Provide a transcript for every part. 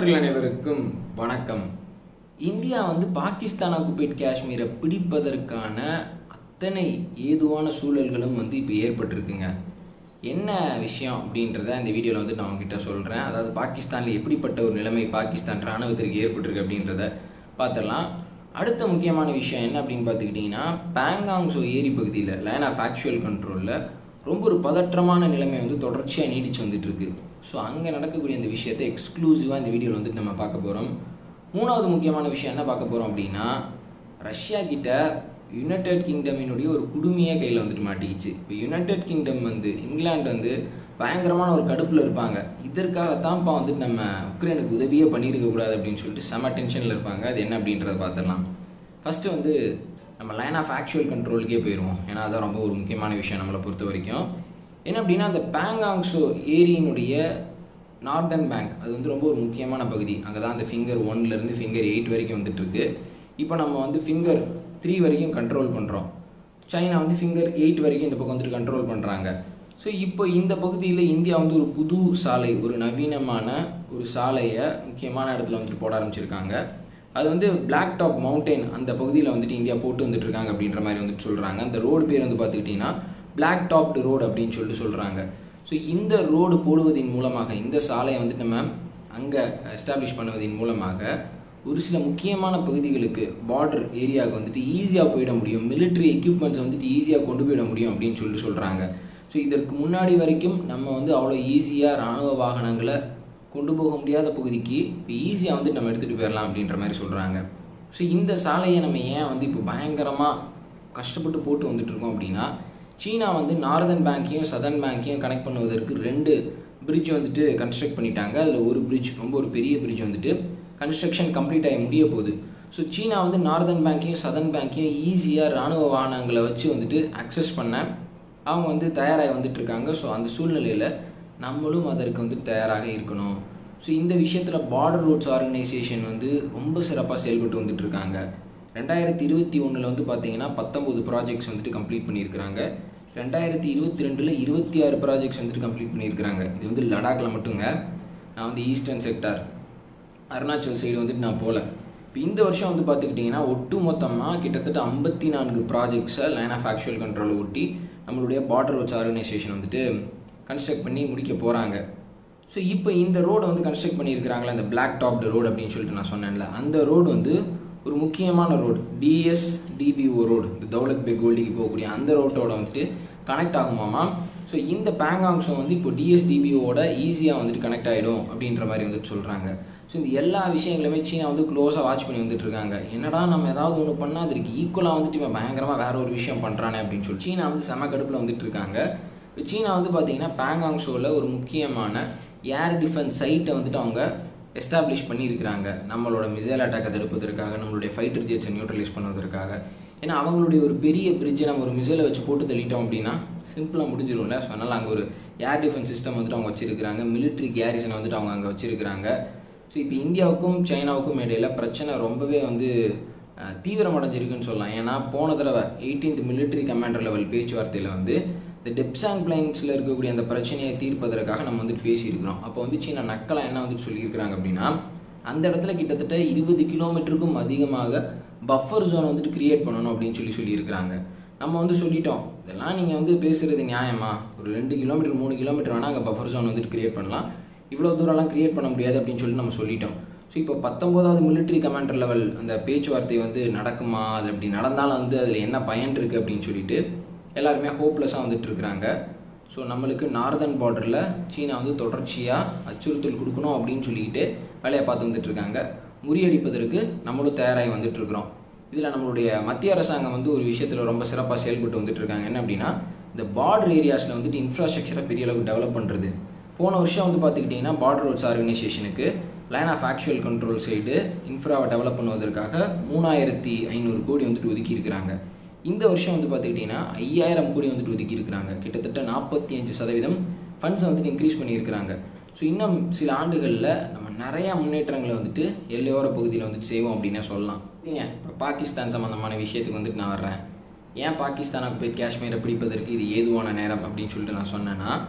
நண்பர்கள் அனைவருக்கும் வணக்கம் இந்தியா வந்து பாகிஸ்தான் ஆக்குபைட் காஷ்மீரை பிடிப்பதற்கான அத்தனை ஏதுவான சூழல்களும் வந்து இப்போ ஏற்பட்டிருக்குங்க என்ன விஷயம் அப்படின்றத இந்த வீடியோவில் வந்து நான் உங்ககிட்ட சொல்கிறேன் அதாவது பாகிஸ்தானில் எப்படிப்பட்ட ஒரு நிலைமை பாகிஸ்தான் இராணுவத்திற்கு ஏற்பட்டிருக்கு அப்படின்றத பார்த்துடலாம் அடுத்த முக்கியமான விஷயம் என்ன அப்படின்னு பார்த்துக்கிட்டிங்கன்னா பேங்காங்ஸோ ஏரி பகுதியில் லைன் ஆஃப் ஆக்சுவல் கண்ட்ரோலில் ரொம்ப ஒரு பதற்றமான நிலைமை வந்து தொடர்ச்சியாக நீடிச்சு வந்துட்டு இருக்கு ஸோ அங்கே நடக்கக்கூடிய அந்த விஷயத்தை எக்ஸ்க்ளூசிவாக இந்த வீடியோவில் வந்து நம்ம பார்க்க போகிறோம் மூணாவது முக்கியமான விஷயம் என்ன பார்க்க போகிறோம் அப்படின்னா ரஷ்யா கிட்ட யுனைடெட் கிங்டமினுடைய ஒரு குடுமையே கையில் வந்துட்டு மாட்டிக்கிச்சு இப்போ யுனைடெட் கிங்டம் வந்து இங்கிலாந்து வந்து பயங்கரமான ஒரு கடுப்பில் இருப்பாங்க இதற்காகத்தான்ப்பா வந்துட்டு நம்ம உக்ரைனுக்கு உதவியே பண்ணியிருக்க கூடாது அப்படின்னு சொல்லிட்டு செம டென்ஷனில் இருப்பாங்க அது என்ன அப்படின்றத பார்த்துடலாம் ஃபஸ்ட்டு வந்து நம்ம லைன் ஆஃப் ஆக்சுவல் கண்ட்ரோலுக்கே போயிடுவோம் ஏன்னா அதான் ரொம்ப ஒரு முக்கியமான விஷயம் நம்மளை பொறுத்த வரைக்கும் என்ன அப்படின்னா அந்த பேங்காங்ஸோ ஏரியினுடைய நார்தன் பேங்க் அது வந்து ரொம்ப ஒரு முக்கியமான பகுதி அங்கே தான் அந்த ஃபிங்கர் ஒன்லேருந்து ஃபிங்கர் எயிட் வரைக்கும் வந்துட்டு இருக்கு இப்போ நம்ம வந்து ஃபிங்கர் த்ரீ வரைக்கும் கண்ட்ரோல் பண்ணுறோம் சைனா வந்து ஃபிங்கர் எயிட் வரைக்கும் இந்த பக்கம் வந்துட்டு கண்ட்ரோல் பண்ணுறாங்க ஸோ இப்போ இந்த பகுதியில் இந்தியா வந்து ஒரு புது சாலை ஒரு நவீனமான ஒரு சாலையை முக்கியமான இடத்துல வந்துட்டு போட ஆரம்பிச்சிருக்காங்க அது வந்து பிளாக் டாப் மவுண்டெயின் அந்த பகுதியில் வந்துட்டு இந்தியா போட்டு வந்துட்டு இருக்காங்க அப்படின்ற மாதிரி வந்துட்டு சொல்கிறாங்க அந்த ரோடு பேர் வந்து பார்த்துக்கிட்டிங்கன்னா பிளாக் டாப்டு ரோடு அப்படின்னு சொல்லிட்டு சொல்கிறாங்க ஸோ இந்த ரோடு போடுவதன் மூலமாக இந்த சாலையை வந்துட்டு நம்ம அங்கே எஸ்டாப்ளிஷ் பண்ணுவதன் மூலமாக ஒரு சில முக்கியமான பகுதிகளுக்கு பார்டர் ஏரியாவுக்கு வந்துட்டு ஈஸியாக போயிட முடியும் மிலிட்ரி எக்யூப்மெண்ட்ஸ் வந்துட்டு ஈஸியாக கொண்டு போயிட முடியும் அப்படின்னு சொல்லிட்டு சொல்கிறாங்க ஸோ இதற்கு முன்னாடி வரைக்கும் நம்ம வந்து அவ்வளோ ஈஸியாக இராணுவ வாகனங்களை கொண்டு போக முடியாத பகுதிக்கு இப்போ ஈஸியாக வந்து நம்ம எடுத்துகிட்டு போயிடலாம் அப்படின்ற மாதிரி சொல்கிறாங்க ஸோ இந்த சாலையை நம்ம ஏன் வந்து இப்போ பயங்கரமாக கஷ்டப்பட்டு போட்டு வந்துட்டு இருக்கோம் அப்படின்னா சீனா வந்து நார்தன் பேங்க்கையும் சதர்ன் பேங்க்கையும் கனெக்ட் பண்ணுவதற்கு ரெண்டு பிரிட்ஜ் வந்துட்டு கன்ஸ்ட்ரக்ட் பண்ணிட்டாங்க அதில் ஒரு பிரிட்ஜ் ரொம்ப ஒரு பெரிய பிரிட்ஜ் வந்துட்டு கன்ஸ்ட்ரக்ஷன் கம்ப்ளீட் ஆகி முடிய போகுது ஸோ சீனா வந்து நார்தன் பேங்க்கையும் சதர்ன் பேங்க்கையும் ஈஸியாக இராணுவ வாகனங்களை வச்சு வந்துட்டு அக்சஸ் பண்ண அவங்க வந்து தயாராகி வந்துட்டு இருக்காங்க ஸோ அந்த சூழ்நிலையில் நம்மளும் அதற்கு வந்துட்டு தயாராக இருக்கணும் ஸோ இந்த விஷயத்தில் பார்டர் ரோட்ஸ் ஆர்கனைசேஷன் வந்து ரொம்ப சிறப்பாக செயல்பட்டு வந்துட்டு இருக்காங்க ரெண்டாயிரத்தி இருபத்தி ஒன்றில் வந்து பார்த்தீங்கன்னா பத்தொம்போது ப்ராஜெக்ட்ஸ் வந்துட்டு கம்ப்ளீட் பண்ணியிருக்கிறாங்க ரெண்டாயிரத்தி இருபத்தி ரெண்டில் இருபத்தி ஆறு ப்ராஜெக்ட்ஸ் வந்துட்டு கம்ப்ளீட் பண்ணியிருக்கிறாங்க இது வந்து லடாக்கில் மட்டுங்க நான் வந்து ஈஸ்டர்ன் செக்டார் அருணாச்சல் சைடு வந்துட்டு நான் போகல இப்போ இந்த வருஷம் வந்து பார்த்துக்கிட்டிங்கன்னா ஒட்டு மொத்தமாக கிட்டத்தட்ட ஐம்பத்தி நான்கு ப்ராஜெக்ட்ஸை லைன் ஆஃப் ஆக்சுவல் கண்ட்ரோலை ஒட்டி நம்மளுடைய பார்டர் ரோட்ஸ் ஆர்கனைசேஷன் வந்துட்டு கன்ஸ்ட்ரக்ட் பண்ணி முடிக்க போகிறாங்க ஸோ இப்போ இந்த ரோடு வந்து கன்ஸ்ட்ரக்ட் பண்ணியிருக்கிறாங்களே அந்த பிளாக் டாப்டு ரோடு அப்படின்னு சொல்லிட்டு நான் சொன்னேன்ல அந்த ரோடு வந்து ஒரு முக்கியமான ரோடு டிஎஸ் டிபிஓ ரோடு இந்த தௌலத் பே கோல்டிக்கு போகக்கூடிய அந்த ரோட்டோட வந்துட்டு கனெக்ட் ஆகுமாமா ஸோ இந்த பேங்காங்ஸும் வந்து இப்போ டிஎஸ்டிபிஓட ஈஸியாக வந்துட்டு கனெக்ட் ஆகிடும் அப்படின்ற மாதிரி வந்துட்டு சொல்கிறாங்க ஸோ இந்த எல்லா விஷயங்களுமே சீனா வந்து க்ளோஸாக வாட்ச் பண்ணி வந்துட்டு இருக்காங்க என்னடா நம்ம ஏதாவது ஒன்று பண்ணால் அதற்கு ஈக்குவலாக வந்துட்டு இவன் பயங்கரமாக வேற ஒரு விஷயம் பண்ணுறானே அப்படின்னு சொல்லி சீனா வந்து செம கடுப்பில் வந்துட்டு இருக்காங்க இப்போ சீனா வந்து பார்த்தீங்கன்னா பேங்காங் ஷோவில் ஒரு முக்கியமான ஏர் டிஃபென்ஸ் சைட்டை வந்துட்டு அவங்க எஸ்டாப்ளிஷ் பண்ணியிருக்கிறாங்க நம்மளோட மிசைல் அட்டாக்கை தடுப்பதற்காக நம்மளுடைய ஃபைட்டர் ஜெட்ஸை நியூட்ரலைஸ் பண்ணுவதற்காக ஏன்னா அவங்களுடைய ஒரு பெரிய பிரிட்ஜை நம்ம ஒரு மிசைலை வச்சு போட்டு தள்ளிட்டோம் அப்படின்னா சிம்பிளாக முடிஞ்சிடும்ல ஸோ அதனால் அங்கே ஒரு ஏர் டிஃபென்ஸ் சிஸ்டம் வந்துட்டு அவங்க வச்சிருக்கிறாங்க மிலிட்ரி கேரிசனை வந்துட்டு அவங்க அங்கே வச்சிருக்கிறாங்க ஸோ இப்போ இந்தியாவுக்கும் சைனாவுக்கும் இடையில பிரச்சனை ரொம்பவே வந்து தீவிரமடைஞ்சிருக்குன்னு சொல்லலாம் ஏன்னா போன தடவை எயிட்டீன்த் மிலிட்ரி கமாண்டர் லெவல் பேச்சுவார்த்தையில் வந்து இந்த டெப்சாங் பிளைன்ஸில் இருக்கக்கூடிய அந்த பிரச்சனையை தீர்ப்பதற்காக நம்ம வந்துட்டு பேசியிருக்கிறோம் அப்போ வந்து சீனா நக்கலாக என்ன வந்துட்டு சொல்லியிருக்கிறாங்க அப்படின்னா அந்த இடத்துல கிட்டத்தட்ட இருபது கிலோமீட்டருக்கும் அதிகமாக பஃபர் ஜோன் வந்துட்டு கிரியேட் பண்ணணும் அப்படின்னு சொல்லி சொல்லியிருக்கிறாங்க நம்ம வந்து சொல்லிட்டோம் இதெல்லாம் நீங்கள் வந்து பேசுகிறது நியாயமா ஒரு ரெண்டு கிலோமீட்டர் மூணு கிலோமீட்டர் வேணால் அங்கே பஃபர் ஜோன் வந்துட்டு கிரியேட் பண்ணலாம் இவ்வளோ தூரம்லாம் கிரியேட் பண்ண முடியாது அப்படின்னு சொல்லி நம்ம சொல்லிட்டோம் ஸோ இப்போ பத்தொம்போதாவது மிலிட்ரி கமாண்டர் லெவல் அந்த பேச்சுவார்த்தை வந்து நடக்குமா அது அப்படி நடந்தாலும் வந்து அதில் என்ன பயன் இருக்குது அப்படின்னு சொல்லிட்டு எல்லாருமே ஹோப்லெஸ்ஸாக வந்துட்டு இருக்கிறாங்க ஸோ நம்மளுக்கு நார்தன் பார்டரில் சீனா வந்து தொடர்ச்சியாக அச்சுறுத்தல் கொடுக்கணும் அப்படின்னு சொல்லிக்கிட்டு வேலையை பார்த்து வந்துட்டு இருக்காங்க முறியடிப்பதற்கு நம்மளும் தயாராகி வந்துட்டு இருக்கிறோம் இதில் நம்மளுடைய மத்திய அரசாங்கம் வந்து ஒரு விஷயத்தில் ரொம்ப சிறப்பாக செயல்பட்டு வந்துட்டு இருக்காங்க என்ன அப்படின்னா இந்த பார்டர் ஏரியாஸில் வந்துட்டு இன்ஃப்ராஸ்ட்ரக்சரை பெரிய அளவுக்கு டெவலப் பண்ணுறது போன வருஷம் வந்து பார்த்துக்கிட்டிங்கன்னா பார்டர் ரோட்ஸ் ஆர்கனைசேஷனுக்கு line of actual control side இன்ஃப்ராவை டெவலப் பண்ணுவதற்காக மூணாயிரத்தி ஐநூறு கோடி வந்துட்டு ஒதுக்கி இருக்கிறாங்க இந்த வருஷம் வந்து பார்த்துக்கிட்டிங்கன்னா ஐயாயிரம் கோடி வந்துட்டு ஒதுக்கி இருக்கிறாங்க கிட்டத்தட்ட நாற்பத்தி அஞ்சு சதவீதம் ஃபண்ட்ஸை வந்துட்டு இன்க்ரீஸ் பண்ணியிருக்கிறாங்க ஸோ இன்னும் சில ஆண்டுகளில் நம்ம நிறையா முன்னேற்றங்களை வந்துட்டு எல்லையோர பகுதியில் வந்துட்டு செய்வோம் அப்படின்னே சொல்லலாம் இல்லைங்க இப்போ பாகிஸ்தான் சம்மந்தமான விஷயத்துக்கு வந்துட்டு நான் வர்றேன் ஏன் பாகிஸ்தானுக்கு போய் காஷ்மீரை பிடிப்பதற்கு இது ஏதுவான நேரம் அப்படின்னு சொல்லிட்டு நான் சொன்னேன்னா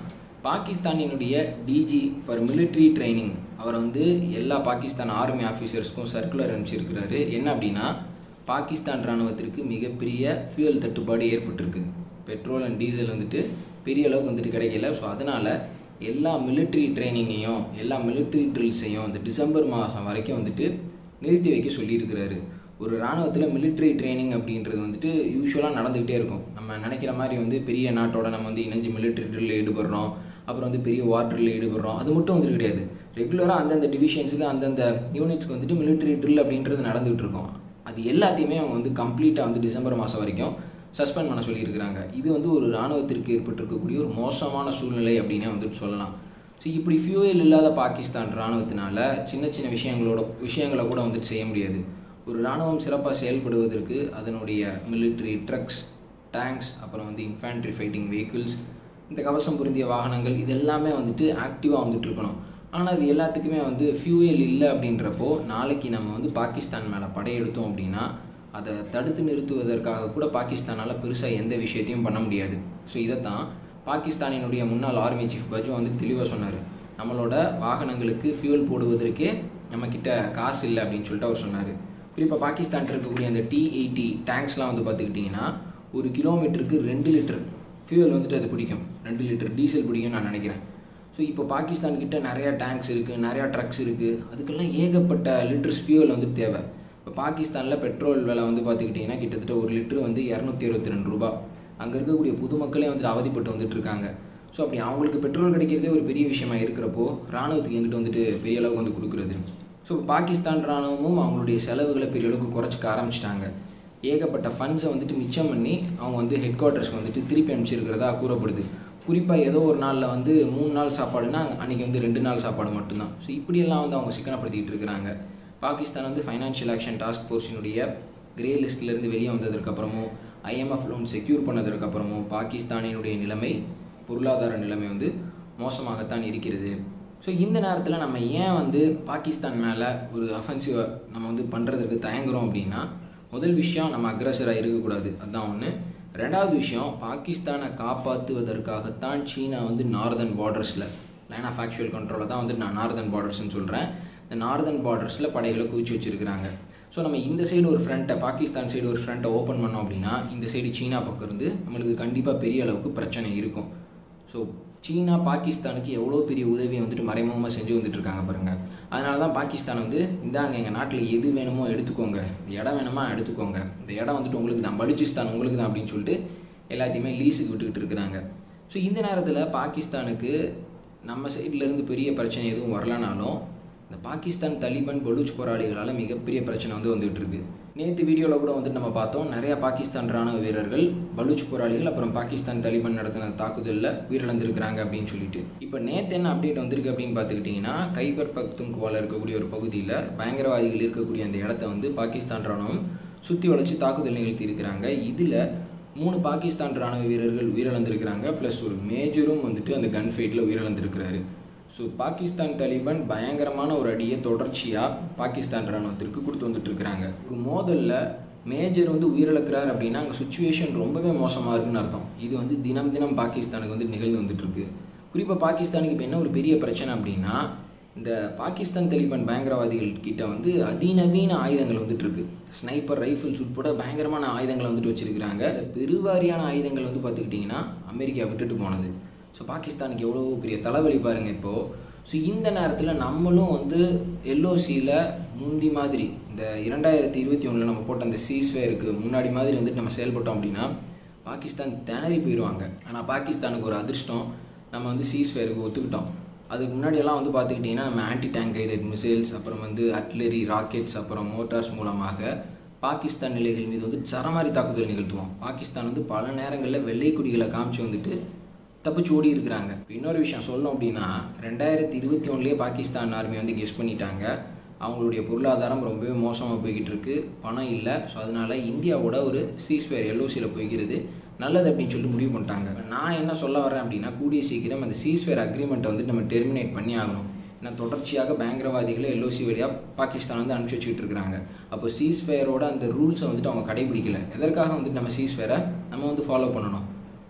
பாகிஸ்தானினுடைய டிஜி ஃபார் military ட்ரைனிங் அவர் வந்து எல்லா பாகிஸ்தான் ஆர்மி ஆஃபீஸர்ஸ்க்கும் சர்க்குலர் அனுப்பிச்சிருக்கிறாரு என்ன அப்படின்னா பாகிஸ்தான் இராணுவத்திற்கு மிகப்பெரிய ஃபியூயல் தட்டுப்பாடு ஏற்பட்டிருக்கு பெட்ரோல் அண்ட் டீசல் வந்துட்டு பெரிய அளவுக்கு வந்துட்டு கிடைக்கல ஸோ அதனால் எல்லா military ட்ரைனிங்கையும் எல்லா military ட்ரில்ஸையும் இந்த டிசம்பர் மாதம் வரைக்கும் வந்துட்டு நிறுத்தி வைக்க சொல்லியிருக்கிறாரு ஒரு இராணுவத்தில் military ட்ரைனிங் அப்படின்றது வந்துட்டு யூஸ்வலாக நடந்துக்கிட்டே இருக்கும் நம்ம நினைக்கிற மாதிரி வந்து பெரிய நாட்டோட நம்ம வந்து இணைஞ்சு military ட்ரில்ல ஈடுபடுறோம் அப்புறம் வந்து பெரிய வார் ட்ரில்ல ஈடுபடுறோம் அது மட்டும் வந்துட்டு கிடையாது ரெகுலராக அந்தந்த டிவிஷன்ஸுக்கு அந்தந்த யூனிட்ஸ்க்கு வந்துட்டு military ட்ரில் அப்படின்றது நடந்துகிட்டு இருக்கும் அது எல்லாத்தையுமே அவங்க வந்து கம்ப்ளீட்டாக வந்து டிசம்பர் மாதம் வரைக்கும் சஸ்பெண்ட் பண்ண சொல்லியிருக்கிறாங்க இது வந்து ஒரு இராணுவத்திற்கு ஏற்பட்டிருக்கக்கூடிய ஒரு மோசமான சூழ்நிலை அப்படின்னே வந்துட்டு சொல்லலாம் ஸோ இப்படி ஃபியூயல் இல்லாத பாகிஸ்தான் இராணுவத்தினால சின்ன சின்ன விஷயங்களோட விஷயங்களை கூட வந்துட்டு செய்ய முடியாது ஒரு இராணுவம் சிறப்பாக செயல்படுவதற்கு அதனுடைய military ட்ரக்ஸ் டேங்க்ஸ் அப்புறம் வந்து இன்ஃபேண்ட்ரி ஃபைட்டிங் vehicles இந்த கவசம் பொருந்திய வாகனங்கள் இது எல்லாமே வந்துட்டு ஆக்டிவாக வந்துட்டு இருக்கணும் ஆனால் இது எல்லாத்துக்குமே வந்து ஃபியூயல் இல்லை அப்படின்றப்போ நாளைக்கு நம்ம வந்து பாகிஸ்தான் மேலே படையெடுத்தோம் அப்படின்னா அதை தடுத்து நிறுத்துவதற்காக கூட பாகிஸ்தானால் பெருசாக எந்த விஷயத்தையும் பண்ண முடியாது ஸோ இதைத்தான் பாகிஸ்தானினுடைய முன்னாள் ஆர்மி சீஃப் பஜு வந்து தெளிவாக சொன்னார் நம்மளோட வாகனங்களுக்கு ஃபியூல் போடுவதற்கே நம்மக்கிட்ட காசு இல்லை அப்படின்னு சொல்லிட்டு அவர் சொன்னார் குறிப்பாக பாகிஸ்தான் இருக்கக்கூடிய அந்த டி எயிட்டி டேங்க்ஸ்லாம் வந்து பார்த்துக்கிட்டிங்கன்னா ஒரு கிலோமீட்டருக்கு ரெண்டு லிட்டர் ஃபியூல் வந்துட்டு அது பிடிக்கும் ரெண்டு லிட்டர் டீசல் பிடிக்கும்னு நான் நினைக்கிறேன் ஸோ இப்போ பாகிஸ்தான் கிட்ட நிறையா டேங்க்ஸ் இருக்குது நிறையா ட்ரக்ஸ் இருக்குது அதுக்கெல்லாம் ஏகப்பட்ட லிட்டர்ஸ் ஃபியூல் வந்து தேவை இப்போ பாகிஸ்தானில் பெட்ரோல் விலை வந்து பார்த்துக்கிட்டிங்கன்னா கிட்டத்தட்ட ஒரு லிட்டர் வந்து இரநூத்தி இருபத்தி ரெண்டு ரூபா அங்கே இருக்கக்கூடிய பொதுமக்களே வந்துட்டு அவதிப்பட்டு வந்துட்டு இருக்காங்க ஸோ அப்படி அவங்களுக்கு பெட்ரோல் கிடைக்கிறதே ஒரு பெரிய விஷயமா இருக்கிறப்போ ராணுவத்துக்கு எங்கிட்ட வந்துட்டு பெரிய அளவுக்கு வந்து கொடுக்குறது ஸோ பாகிஸ்தான் ராணுவமும் அவங்களுடைய செலவுகளை பெரிய அளவுக்கு குறைச்சிக்க ஆரம்பிச்சிட்டாங்க ஏகப்பட்ட ஃபண்ட்ஸை வந்துட்டு மிச்சம் பண்ணி அவங்க வந்து ஹெட் குவார்ட்டர்ஸ்க்கு வந்துட்டு திருப்பி அனுப்பிச்சிருக்கிறதா கூறப்படுது குறிப்பாக ஏதோ ஒரு நாளில் வந்து மூணு நாள் சாப்பாடுனா அன்றைக்கி வந்து ரெண்டு நாள் சாப்பாடு மட்டும்தான் ஸோ இப்படியெல்லாம் வந்து அவங்க சிக்கனப்படுத்திக்கிட்டு இருக்கிறாங்க பாகிஸ்தான் வந்து ஃபைனான்ஷியல் ஆக்ஷன் டாஸ்க் ஃபோர்ஸினுடைய கிரே லிஸ்ட்லேருந்து வெளியே வந்ததுக்கப்புறமும் ஐஎம்எஃப் லோன் செக்யூர் பண்ணதுக்கப்புறமும் பாகிஸ்தானினுடைய நிலைமை பொருளாதார நிலைமை வந்து மோசமாகத்தான் இருக்கிறது ஸோ இந்த நேரத்தில் நம்ம ஏன் வந்து பாகிஸ்தான் மேலே ஒரு அஃபென்சிவை நம்ம வந்து பண்ணுறதுக்கு தயங்குறோம் அப்படின்னா முதல் விஷயம் நம்ம அக்ரஸராக இருக்கக்கூடாது அதுதான் ஒன்று ரெண்டாவது விஷயம் பாகிஸ்தானை காப்பாற்றுவதற்காகத்தான் சீனா வந்து நார்தர்ன் பார்டர்ஸில் லைன் ஆஃப் ஆக்சுவல் கண்ட்ரோலில் தான் வந்து நான் நார்தர்ன் பார்டர்ஸ்னு சொல்கிறேன் இந்த நார்தர்ன் பார்டர்ஸில் படைகளை குவிச்சு வச்சுருக்கிறாங்க ஸோ நம்ம இந்த சைடு ஒரு ஃப்ரண்ட்டை பாகிஸ்தான் சைடு ஒரு ஃப்ரண்ட்டை ஓப்பன் பண்ணோம் அப்படின்னா இந்த சைடு சீனா பக்கம் இருந்து நம்மளுக்கு கண்டிப்பாக பெரிய அளவுக்கு பிரச்சனை இருக்கும் ஸோ சீனா பாகிஸ்தானுக்கு எவ்வளோ பெரிய உதவியை வந்துட்டு மறைமுகமாக செஞ்சு வந்துட்டு இருக்காங்க பாருங்கள் அதனால தான் பாகிஸ்தான் வந்து இந்தாங்க எங்கள் நாட்டில் எது வேணுமோ எடுத்துக்கோங்க இந்த இடம் வேணுமா எடுத்துக்கோங்க இந்த இடம் வந்துட்டு உங்களுக்கு தான் பலுச்சிஸ்தான் உங்களுக்கு தான் அப்படின்னு சொல்லிட்டு எல்லாத்தையுமே லீஸுக்கு விட்டுக்கிட்டு இருக்கிறாங்க ஸோ இந்த நேரத்தில் பாகிஸ்தானுக்கு நம்ம சைட்லேருந்து பெரிய பிரச்சனை எதுவும் வரலனாலும் இந்த பாகிஸ்தான் தலிபான் பலூச் போராளிகளால் மிகப்பெரிய பிரச்சனை வந்து வந்துகிட்டு இருக்கு நேற்று வீடியோவில் கூட வந்துட்டு நம்ம பார்த்தோம் நிறைய பாகிஸ்தான் ராணுவ வீரர்கள் பலூச் போராளிகள் அப்புறம் பாகிஸ்தான் தலிபான் நடத்தின தாக்குதலில் உயிரிழந்திருக்கிறாங்க அப்படின்னு சொல்லிட்டு இப்போ நேற்று என்ன அப்டேட் வந்திருக்கு அப்படின்னு பார்த்துக்கிட்டிங்கன்னா கைபர் பக்துன்குவால இருக்கக்கூடிய ஒரு பகுதியில் பயங்கரவாதிகள் இருக்கக்கூடிய அந்த இடத்த வந்து பாகிஸ்தான் ராணுவம் சுற்றி வளைச்சு தாக்குதல் நிகழ்த்தி இருக்கிறாங்க இதில் மூணு பாகிஸ்தான் ராணுவ வீரர்கள் உயிரிழந்திருக்கிறாங்க ப்ளஸ் ஒரு மேஜரும் வந்துட்டு அந்த கன் ஃபைட்டில் உயிரிழந்திருக்கிறாரு ஸோ பாகிஸ்தான் தலிபான் பயங்கரமான ஒரு அடியை தொடர்ச்சியாக பாகிஸ்தான் ராணுவத்திற்கு கொடுத்து வந்துட்டு இருக்கிறாங்க ஒரு மோதலில் மேஜர் வந்து உயிரிழக்கிறார் அப்படின்னா அங்கே சுச்சுவேஷன் ரொம்பவே மோசமாக இருக்குன்னு அர்த்தம் இது வந்து தினம் தினம் பாகிஸ்தானுக்கு வந்து நிகழ்ந்து வந்துட்டு இருக்கு குறிப்பாக பாகிஸ்தானுக்கு இப்போ என்ன ஒரு பெரிய பிரச்சனை அப்படின்னா இந்த பாகிஸ்தான் தலிபான் பயங்கரவாதிகள் கிட்ட வந்து அதிநவீன ஆயுதங்கள் வந்துட்டு இருக்கு ஸ்னைப்பர் ரைஃபிள்ஸ் உட்பட பயங்கரமான ஆயுதங்களை வந்துட்டு வச்சிருக்கிறாங்க பெருவாரியான ஆயுதங்கள் வந்து பார்த்துக்கிட்டிங்கன்னா அமெரிக்கா விட்டுட்டு போனது ஸோ பாகிஸ்தானுக்கு எவ்வளோ பெரிய தலைவலி பாருங்கள் இப்போது ஸோ இந்த நேரத்தில் நம்மளும் வந்து எல்ஓசியில் முந்தி மாதிரி இந்த இரண்டாயிரத்தி இருபத்தி ஒன்றில் நம்ம போட்ட அந்த சீஸ்வேருக்கு முன்னாடி மாதிரி வந்துட்டு நம்ம செயல்பட்டோம் அப்படின்னா பாகிஸ்தான் திணறி போயிடுவாங்க ஆனால் பாகிஸ்தானுக்கு ஒரு அதிர்ஷ்டம் நம்ம வந்து சீஸ்வேருக்கு ஒத்துக்கிட்டோம் அதுக்கு முன்னாடியெல்லாம் வந்து பார்த்துக்கிட்டிங்கன்னா நம்ம ஆன்டி டேங்க் கைடட் மிசைல்ஸ் அப்புறம் வந்து அட்லரி ராக்கெட்ஸ் அப்புறம் மோட்டார்ஸ் மூலமாக பாகிஸ்தான் நிலைகள் மீது வந்து சரமாரி தாக்குதல் நிகழ்த்துவோம் பாகிஸ்தான் வந்து பல நேரங்களில் வெள்ளை கொடிகளை காமிச்சு வந்துட்டு தப்பிச்சு ஓடி இருக்கிறாங்க இன்னொரு விஷயம் சொல்லணும் அப்படின்னா ரெண்டாயிரத்தி இருபத்தி ஒன்றுலேயே பாகிஸ்தான் ஆர்மி வந்து கெஸ் பண்ணிட்டாங்க அவங்களுடைய பொருளாதாரம் ரொம்பவே மோசமாக போய்கிட்டு இருக்கு பணம் இல்லை ஸோ அதனால இந்தியாவோட ஒரு சீஸ்வேர் எல்ஓசியில் போய்கிறது நல்லது அப்படின்னு சொல்லிட்டு முடிவு பண்ணிட்டாங்க நான் என்ன சொல்ல வரேன் அப்படின்னா கூடிய சீக்கிரம் அந்த சீஸ்வேர் அக்ரிமெண்ட்டை வந்து நம்ம டெர்மினேட் பண்ணி ஆகணும் ஏன்னா தொடர்ச்சியாக பயங்கரவாதிகளை எல்ஓசி வழியாக பாகிஸ்தான் வந்து அனுப்பிச்சி வச்சுக்கிட்டு இருக்காங்க அப்போ சீஸ்வேரோட அந்த ரூல்ஸை வந்துட்டு அவங்க கடைபிடிக்கல எதற்காக வந்துட்டு நம்ம சீஸ்வேரை நம்ம வந்து ஃபாலோ பண்ணணும்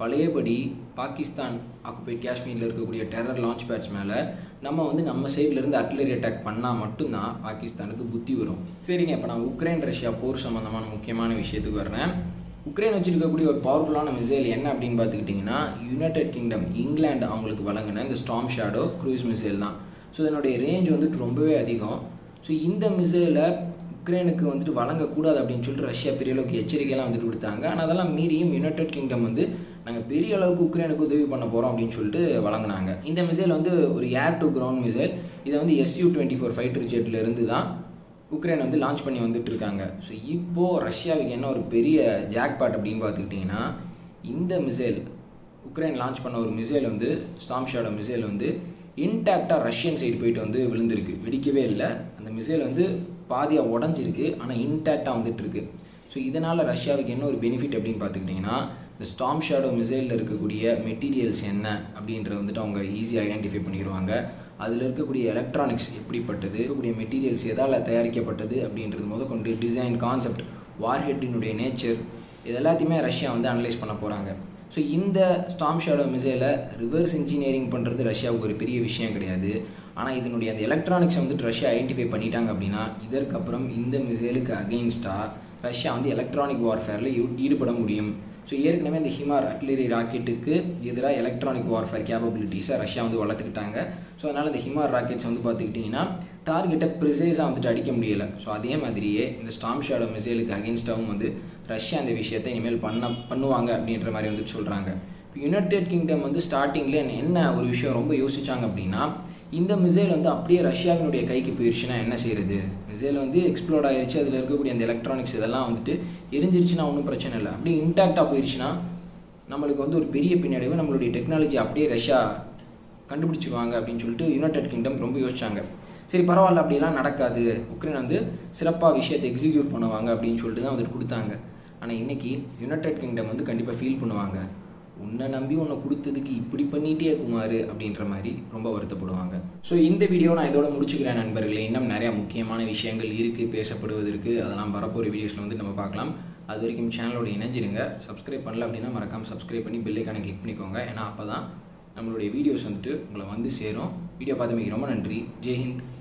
பழையபடி பாகிஸ்தான் ஆக்குபைட் காஷ்மீரில் இருக்கக்கூடிய டெரர் லான்ச் பேட்ஸ் மேலே நம்ம வந்து நம்ம சைட்லேருந்து அட்லரி அட்டாக் பண்ணால் மட்டும்தான் பாகிஸ்தானுக்கு புத்தி வரும் சரிங்க இப்போ நான் உக்ரைன் ரஷ்யா போர் சம்மந்தமான முக்கியமான விஷயத்துக்கு வர்றேன் உக்ரைன் வச்சிருக்கக்கூடிய ஒரு பவர்ஃபுல்லான மிசைல் என்ன அப்படின்னு பார்த்துக்கிட்டிங்கன்னா யுனைடெட் கிங்டம் இங்கிலாந்து அவங்களுக்கு வழங்கின இந்த ஸ்டாம் ஷேடோ க்ரூஸ் மிசைல் தான் ஸோ இதனுடைய ரேஞ்ச் வந்துட்டு ரொம்பவே அதிகம் ஸோ இந்த மிசைலை உக்ரைனுக்கு வந்துட்டு வழங்கக்கூடாது அப்படின்னு சொல்லிட்டு ரஷ்யா பெரிய அளவுக்கு எச்சரிக்கையெல்லாம் வந்துட்டு கொடுத்தாங்க ஆனால் அதெல்லாம் மீறியும் யுனைடெட் கிங்டம் வந்து நாங்கள் பெரிய அளவுக்கு உக்ரைனுக்கு உதவி பண்ண போகிறோம் அப்படின்னு சொல்லிட்டு வழங்கினாங்க இந்த மிசைல் வந்து ஒரு ஏர் டு கிரவுண்ட் மிசைல் இதை வந்து எஸ்யூ டுவெண்ட்டி ஃபோர் ஃபைட்டர் ஜெட்ல இருந்து தான் உக்ரைன் வந்து லான்ச் பண்ணி வந்துட்டு இருக்காங்க ஸோ இப்போது ரஷ்யாவுக்கு என்ன ஒரு பெரிய ஜாக்பாட் அப்படின்னு பார்த்துக்கிட்டிங்கன்னா இந்த மிசைல் உக்ரைன் லான்ச் பண்ண ஒரு மிசைல் வந்து சாம்ஷாடோ மிசைல் வந்து இன்டாக்டாக ரஷ்யன் சைடு போயிட்டு வந்து விழுந்திருக்கு வெடிக்கவே இல்லை அந்த மிசைல் வந்து பாதியாக உடஞ்சிருக்கு ஆனால் இன்டாக்டாக வந்துட்டு இருக்கு ஸோ இதனால் ரஷ்யாவுக்கு என்ன ஒரு பெனிஃபிட் அப்படின்னு பார்த்துக்கிட்டிங்கன்னா இந்த ஸ்டாம் ஷேடோ மிசைலில் இருக்கக்கூடிய மெட்டீரியல்ஸ் என்ன அப்படின்றத வந்துட்டு அவங்க ஈஸியாக ஐடென்டிஃபை பண்ணிடுவாங்க அதில் இருக்கக்கூடிய எலக்ட்ரானிக்ஸ் எப்படிப்பட்டது இருக்கக்கூடிய மெட்டீரியல்ஸ் எதால் தயாரிக்கப்பட்டது அப்படின்றது முத கொண்டு டிசைன் கான்செப்ட் வார்ஹெட்டினுடைய நேச்சர் இது எல்லாத்தையுமே ரஷ்யா வந்து அனலைஸ் பண்ண போகிறாங்க ஸோ இந்த ஸ்டாம் ஷேடோ மிசைலை ரிவர்ஸ் இன்ஜினியரிங் பண்ணுறது ரஷ்யாவுக்கு ஒரு பெரிய விஷயம் கிடையாது ஆனால் இதனுடைய அந்த எலக்ட்ரானிக்ஸ் வந்துட்டு ரஷ்யா ஐடென்டிஃபை பண்ணிட்டாங்க அப்படின்னா இதற்கப்புறம் இந்த மிசைலுக்கு அகெயின்ஸ்டாக ரஷ்யா வந்து எலக்ட்ரானிக் வார்ஃபேரில் ஈடுபட முடியும் ஸோ ஏற்கனவே இந்த ஹிமார் அட்லரி ராக்கெட்டுக்கு எதிராக எலக்ட்ரானிக் வார்ஃபேர் கேப்பபிலிட்டிஸை ரஷ்யா வந்து வளர்த்துக்கிட்டாங்க ஸோ அதனால் இந்த ஹிமார் ராக்கெட்ஸ் வந்து பார்த்துக்கிட்டிங்கன்னா டார்கெட்டை ப்ரிசைஸாக வந்துட்டு அடிக்க முடியலை ஸோ அதே மாதிரியே இந்த ஸ்டாம் ஷேடோ மிசைலுக்கு அகேன்ஸ்டாகவும் வந்து ரஷ்யா அந்த விஷயத்தை இனிமேல் பண்ண பண்ணுவாங்க அப்படின்ற மாதிரி வந்துட்டு சொல்கிறாங்க இப்போ யுனைடெட் கிங்டம் வந்து ஸ்டார்டிங்கில் என்ன ஒரு விஷயம் ரொம்ப யோசிச்சாங்க அப்படின்னா இந்த மிசைல் வந்து அப்படியே ரஷ்யாவினுடைய கைக்கு போயிடுச்சுன்னா என்ன செய்யறது மிசைல் வந்து எக்ஸ்ப்ளோர்ட் ஆயிருச்சு அதில் இருக்கக்கூடிய அந்த எலக்ட்ரானிக்ஸ் இதெல்லாம் வந்துட்டு எரிஞ்சிருச்சுன்னா ஒன்றும் பிரச்சனை இல்லை அப்படியே இன்டாக்டாக போயிடுச்சுன்னா நம்மளுக்கு வந்து ஒரு பெரிய பின்னடைவு நம்மளுடைய டெக்னாலஜி அப்படியே ரஷ்யா கண்டுபிடிச்சிருவாங்க அப்படின்னு சொல்லிட்டு யுனைடெட் கிங்டம் ரொம்ப யோசிச்சாங்க சரி பரவாயில்ல அப்படிலாம் நடக்காது உக்ரைன் வந்து சிறப்பாக விஷயத்தை எக்ஸிக்யூட் பண்ணுவாங்க அப்படின்னு சொல்லிட்டு தான் வந்துட்டு கொடுத்தாங்க ஆனால் இன்னைக்கு யுனைடெட் கிங்டம் வந்து கண்டிப்பாக ஃபீல் பண்ணுவாங்க உன்னை நம்பி உன்னை கொடுத்ததுக்கு இப்படி பண்ணிட்டே குமார் அப்படின்ற மாதிரி ரொம்ப வருத்தப்படுவாங்க ஸோ இந்த வீடியோ நான் இதோட முடிச்சுக்கிறேன் நண்பர்களே இன்னும் நிறையா முக்கியமான விஷயங்கள் இருக்குது பேசப்படுவதற்கு அதெல்லாம் வரப்போகிற வீடியோஸில் வந்து நம்ம பார்க்கலாம் அது வரைக்கும் சேனலோட இணைஞ்சிருங்க சப்ஸ்கிரைப் பண்ணல அப்படின்னா மறக்காமல் சப்ஸ்கிரைப் பண்ணி பெல்லைக்கான கிளிக் பண்ணிக்கோங்க ஏன்னா அப்போ தான் நம்மளுடைய வீடியோஸ் வந்துட்டு உங்களை வந்து சேரும் வீடியோ பார்த்தமைக்கு ரொம்ப நன்றி ஜெய்ஹிந்த்